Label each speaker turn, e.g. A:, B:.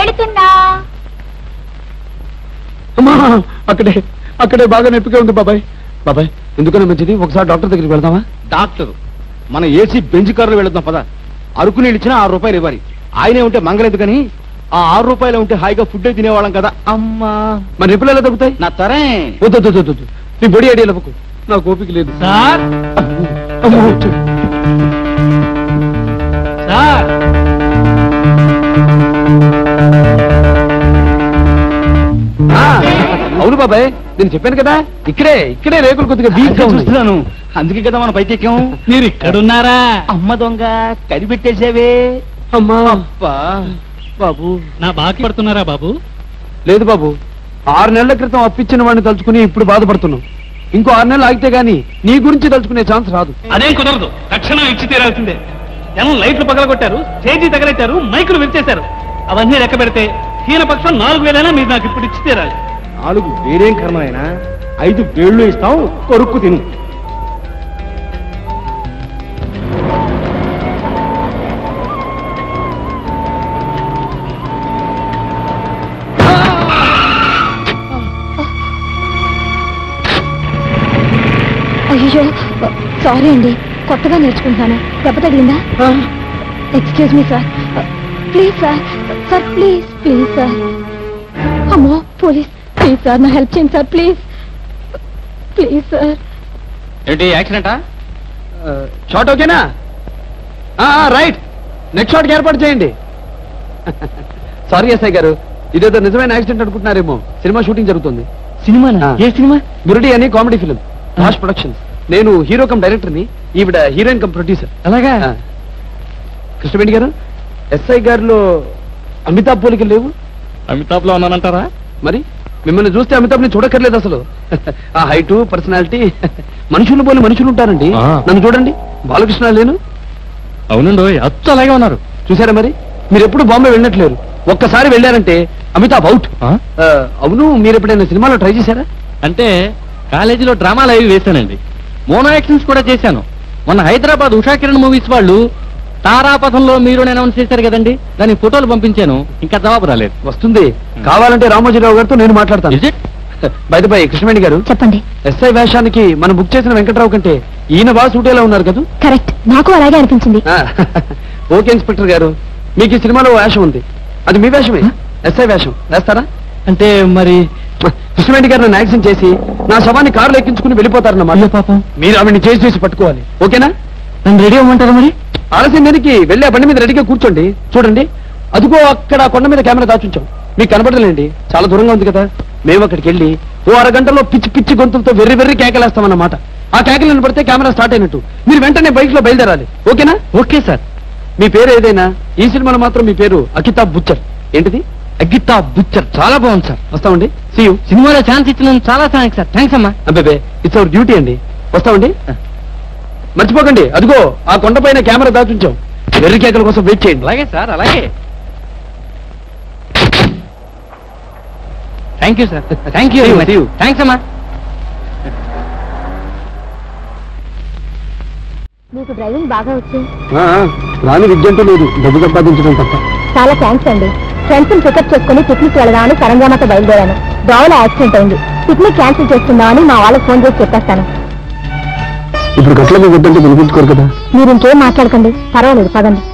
A: వెళుతున్నా
B: అమ్మా అక్కడే అక్కడే బాగా నొప్పిగా ఉంది బాబాయ్ బాబాయ్ ఎందుకన్నా మంచిది ఒకసారి డాక్టర్ దగ్గరికి వెళ్దామా
C: డాక్టర్ మన ఏసీ బెంచ్ కారులో వెళుద్దాం పద అరకు నీళ్ళు ఇచ్చినా ఆరు రూపాయలు ఇవ్వాలి ఆయనే ఉంటే మంగలేదు కానీ ఆ ఆరు రూపాయలు ఉంటే హాయిగా ఫుడ్ తినేవాళ్ళం కదా అమ్మా
B: మరి నొప్పులు ఎలా తగ్గుతాయి
C: నా తరే
B: వద్దు వద్దు, వద్దు వద్దు. నీ బొడి ఐడియా ఇవ్వకు నాకు ఓపిక లేదు
D: సార్
B: అమ్మో.
D: సార్
B: ఆ, అవును బాబాయ్ నేను చెప్పాను కదా ఇక్కడే ఇక్కడే రేకులు కొద్దిగా వీక్ గా ఉన్నాయి
C: చూస్తున్నాను అందుకే కదా మన పైకెక్కాం
D: మీరు ఇక్కడున్నారా
C: అమ్మ దొంగ కనిపెట్టేసేవే
B: అమ్మా
C: అబ్బా
B: బాబు
D: నా బాకీ పడుతున్నారా బాబు
B: లేదు బాబు ఆరు నెలల క్రితం అప్పిచ్చిన వాడిని తలుచుకుని ఇప్పుడు బాధపడుతున్నాం ఇంకో ఆరు నెలలు ఆగితే గానీ నీ గురించి తలుచుకునే ఛాన్స్ రాదు
D: అదేం కుదరదు తక్షణం ఇచ్చి తీరాల్సిందే జనం లైట్లు పగలగొట్టారు స్టేజీ తగలెట్టారు మైకులు విరిచేశారు అవన్నీ లెక్క పెడితే హీనపక్షం నాలుగు వేలైనా మీరు నాకు ఇప్పుడు ఇచ్చి తీరాలి
C: నాలుగు వేరేం కర్మైనా ఐదు వేళ్ళు ఇస్తాం కొరుక్కు తిను
A: అయ్యో సారీ అండి కొత్తగా నేర్చుకుంటాను దెబ్బ తగిలిందా excuse me sir please sir sir please please sir అమ్మో పోలీస్ ప్లీజ్ సార్ నా హెల్ప్ చేయండి సార్ ప్లీజ్ ప్లీజ్ సార్
C: ఏంటి యాక్సిడెంటా
B: షార్ట్ ఓకేనా రైట్ నెక్స్ట్ షాట్ ఏర్పాటు చేయండి సారీ ఎస్ఐ గారు ఇదేదో నిజమైన యాక్సిడెంట్ అనుకుంటున్నారేమో సినిమా షూటింగ్ జరుగుతుంది
C: సినిమా
B: ఆ.
C: ఏ సినిమా
B: మురడి అని కామెడీ ఫిలిం భాష్ ప్రొడక్షన్స్ నేను హీరో కమ్ డైరెక్టర్ ని ఈవిడ హీరోయిన్ కమ్ ప్రొడ్యూసర్
C: అలాగా
B: కృష్ణవేణి గారు ఎస్ఐ గారిలో అమితాబ్ పోలికలు లేవు
C: అమితాబ్ లో ఉన్నానంటారా
B: మరి మిమ్మల్ని చూస్తే అమితాబ్ ని చూడక్కర్లేదు అసలు ఆ హైటు పర్సనాలిటీ మనుషులు పోలి మనుషులు ఉంటారండి
C: ఆ.
B: నన్ను చూడండి బాలకృష్ణ లేను
C: అవునండి అచ్చు అలాగే ఉన్నారు
B: చూసారా మరి మీరు ఎప్పుడు బాంబే వెళ్ళట్లేరు ఒక్కసారి వెళ్ళారంటే అమితాబ్ అవుట్
C: ఆ?
B: ఆ, అవును మీరు ఎప్పుడైనా సినిమాలో ట్రై చేశారా
C: అంటే కాలేజీలో డ్రామాలు అవి వేశానండి మోనో యాక్షన్స్ కూడా చేశాను మొన్న హైదరాబాద్ ఉషా కిరణ్ మూవీస్ వాళ్ళు తారాపథంలో మీరు అనౌన్స్ చేశారు కదండి దాని ఫోటోలు పంపించాను ఇంకా జవాబు రాలేదు
B: వస్తుంది కావాలంటే రామోజీరావు గారితో నేను మాట్లాడతాను
C: Is it?
B: బయట బై కృష్ణవేణి గారు
A: చెప్పండి
B: ఎస్ఐ వేషానికి మనం బుక్ చేసిన వెంకట్రావు కంటే ఈయన బాగా సూటేలా ఉన్నారు కదా
A: కరెక్ట్ నాకు అలాగే అనిపించింది
B: ఆ, ఓకే ఇన్స్పెక్టర్ గారు మీకు ఈ సినిమాలో ఓ వేషం ఉంది అది మీ వేషమే ఎస్ఐ వేషం వేస్తారా
C: అంటే మరి
B: కృష్ణవేణి గారు నన్ను యాక్సిడెంట్ చేసి నా శవాన్ని కారులో ఎక్కించుకుని వెళ్ళిపోతారన్నమాట
C: పాపం
B: మీరు ఆవిడ్ని చేసి చేసి పట్టుకోవాలి ఓకేనా
C: నన్ను రెడీ అవ్వమంటారా మరి
B: ఆలస్యం మీదకి వెళ్ళి ఆ బండి మీద రెడీగా కూర్చోండి చూడండి అదిగో అక్కడ ఆ కొండ మీద కెమెరా దాచుంచాం మీకు కనబడలేండి చాలా దూరంగా ఉంది కదా మేము అక్కడికి వెళ్ళి ఓ అరగంటలో పిచ్చి పిచ్చి గొంతులతో వెర్రి వెర్రి కేకలేస్తామన్నమాట ఆ కేకలు వినపడితే కెమెరా స్టార్ట్ అయినట్టు మీరు వెంటనే బైక్ లో బయలుదేరాలి ఓకేనా
C: ఓకే సార్
B: మీ పేరు ఏదైనా ఈ సినిమాలో మాత్రం మీ పేరు అకితాబ్ బుచ్చర్ ఏంటిది
C: అగ్గితా బుచ్చర్ చాలా బాగుంది సార్
B: వస్తామండి సీ యూ
C: సినిమాలో ఛాన్స్ ఇచ్చినందుకు చాలా థ్యాంక్స్ సార్ థ్యాంక్స్ అమ్మా
B: అబ్బే ఇట్స్ అవర్ డ్యూటీ అండి వస్తామండి మర్చిపోకండి అదిగో ఆ కొండపైన కెమెరా దాచుంచాం వెర్రి కేకల కోసం వెయిట్ చేయండి
C: అలాగే సార్ అలాగే thank you sir thank you
B: See you, see you.
C: Thanks అమ్మా
A: మీకు డ్రైవింగ్ బాగా వచ్చు
B: ఆ, రాని విద్య అంటూ లేదు డబ్బు సంపాదించడం తప్ప
A: చాలా థ్యాంక్స్ అండి ఫ్రెండ్స్ పికప్ చేసుకుని పిక్నిక్ వెళదామని సరంజామాతో బయలుదేరాను దోవలో యాక్సిడెంట్ అయింది పిక్నిక్ క్యాన్సిల్ చేస్తుందామని మా వాళ్ళకి ఫోన్ చేసి చెప్పేస్తాను
B: ఇప్పుడు గట్ల వద్దంటే వినిపించుకోరు కదా
A: మీరు ఇంకేం మాట్లాడకండి పర్వాలేదు పదండి